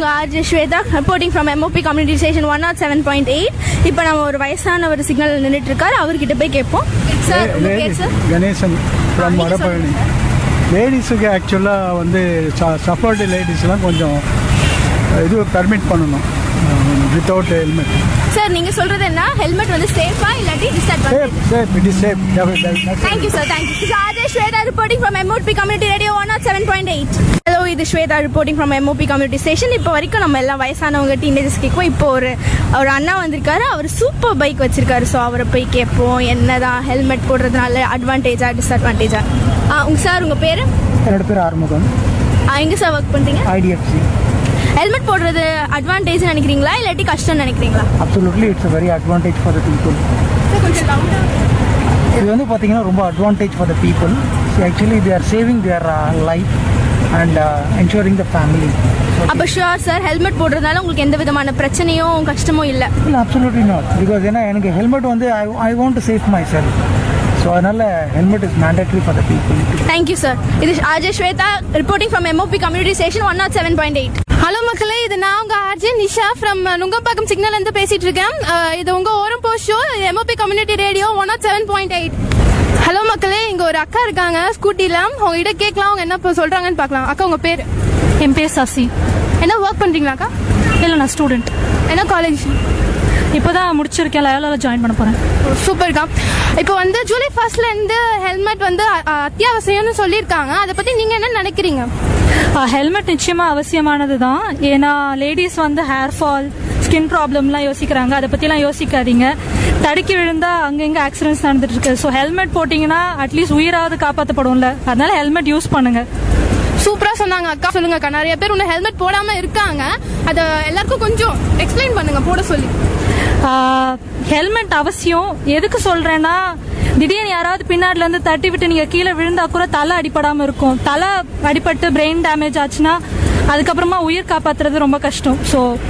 உங்க RJ Swetha reporting from MOP community station one naught seven point eight இப்போ நம்ம ஒரு வயசான ஒரு சிக்னல் நின்றுட்டு இருக்காரு அவர்கிட்ட போய் கேட்போம் சார் உங்க பேர் சார் கணேசன் ஃப்ரம் நீங்க வடபழனி லேடிஸுக்கு ஆக்சுவலாக வந்து சப்போர்ட் லேடிஸ்லாம் கொஞ்சம் இது பெர்மிட் பண்ணணும் வித்தவுட் ஹெல்மெட் சார் நீங்க சொல்றது என்ன ஹெல்மெட் வந்து சேஃபா இல்லாட்டி safe disadvantage safe it is safe thank you sir thank you RJ Swetha reporting from MOP community radio one naught seven point eight hello இது Swetha reporting from MOP community station இப்போ வரைக்கும் நம்ம எல்லாம் வயசானவங்க டீனேஜஸ் கேட்போம் இப்போ ஒரு ஒரு அண்ணா வந்திருக்காரு அவர் சூப்பர் பைக் வச்சிருக்காரு ஸோ அவரை போய் கேட்போம் என்னதான் ஹெல்மெட் போடுறதுனால அட்வான்டேஜா டிஸ்அட்வான்டேஜா உங்க சார் உங்க பேர் என்னோட பேர் ஆறுமுகம் எங்க சார் ஒர்க் பண்றீங்க ஐடிஎஃப்சி ஹெல்மெட் போடுறது அட்வான்டேஜ் நினைக்கிறீங்களா இல்லாட்டி கஷ்டம்னு நினைக்கிறீங்களா absolutely it's very advantage for the people கொஞ்சம் லவுடா இது வந்து பார்த்தீங்கன்னா ரொம்ப advantage for the people actually they are saving their life and ensuring the family அப்போ ஷுவர் சார் ஹெல்மெட் போடுறதுனால உங்களுக்கு எந்த விதமான பிரச்சனையும் கஷ்டமும் இல்லை இல்லை அப்சல்யூட்லி நாட் பிகாஸ் ஏன்னா எனக்கு ஹெல்மெட் வந்து I I want to safe myself so அதனால் helmet is mandatory for the people thank you sir இது RJ Swetha reporting from MOP community station one naught seven point eight hello மக்களே இது நான் உங்க RJ Nisha from Nungambakkam signal இருந்து பேசிட்டு இருக்கேன் அஹ், இது உங்க ஓரம் போஸ்ட் show MOP community radio one naught seven point eight hello மக்களே இங்க ஒரு அக்கா இருக்காங்க ஸ்கூட்டில உங்ககிட்ட கேட்கலாம் அவங்க என்ன இப்ப சொல்றாங்கன்னு பார்க்கலாம் அக்கா உங்க பேர் என் பேர் சசி என்ன ஒர்க் பண்றீங்களா அக்கா இல்லை நான் ஸ்டூடெண்ட் என்ன காலேஜ் இப்போ தான் முடிச்சிருக்கேன் லயோலாவில் ஜாயின் பண்ண போகிறேன் சூப்பர்க்கா இப்போ வந்து ஜூலை ஃபர்ஸ்ட்ல இருந்து ஹெல்மெட் வந்து அ- அ- அத்தியாவசியம்னு சொல்லியிருக்காங்க அதை பத்தி நீங்க என்ன நினைக்கிறீங்க ஹெல்மெட் நிச்சயமாக அவசியமானது தான் ஏன்னா லேடிஸ் வந்து ஹேர் ஃபால் ஸ்கின் ப்ராப்ளம்லாம் யோசிக்கிறாங்க அதை பற்றிலாம் யோசிக்காதீங்க தடுக்கி விழுந்தா அங்கங்கே ஆக்சிடென்ட்ஸ் நடந்துட்டு இருக்கு ஸோ ஹெல்மெட் போட்டிங்கன்னா அட்லீஸ்ட் உயிராவது காப்பாற்றப்படும்ல அதனால ஹெல்மெட் யூஸ் பண்ணுங்க சூப்பரா சொன்னாங்க அக்கா சொல்லுங்க அக்கா நிறைய பேர் இன்னும் ஹெல்மெட் போடாம இருக்காங்க அதை எல்லாருக்கும் கொஞ்சம் எக்ஸ்பிளைன் பண்ணுங்க போட சொல்லி ஹெல்மெட் அவசியம் எதுக்கு சொல்றேன்னா திடீர்னு யாராவது பின்னாடில இருந்து தட்டி விட்டு நீங்க கீழே விழுந்தா கூட தலை அடிபடாம இருக்கும் தலை அடிபட்டு பிரெயின் டேமேஜ் ஆச்சுன்னா அதுக்கப்புறமா உயிர் காப்பாத்துறது ரொம்ப கஷ்டம் ஸோ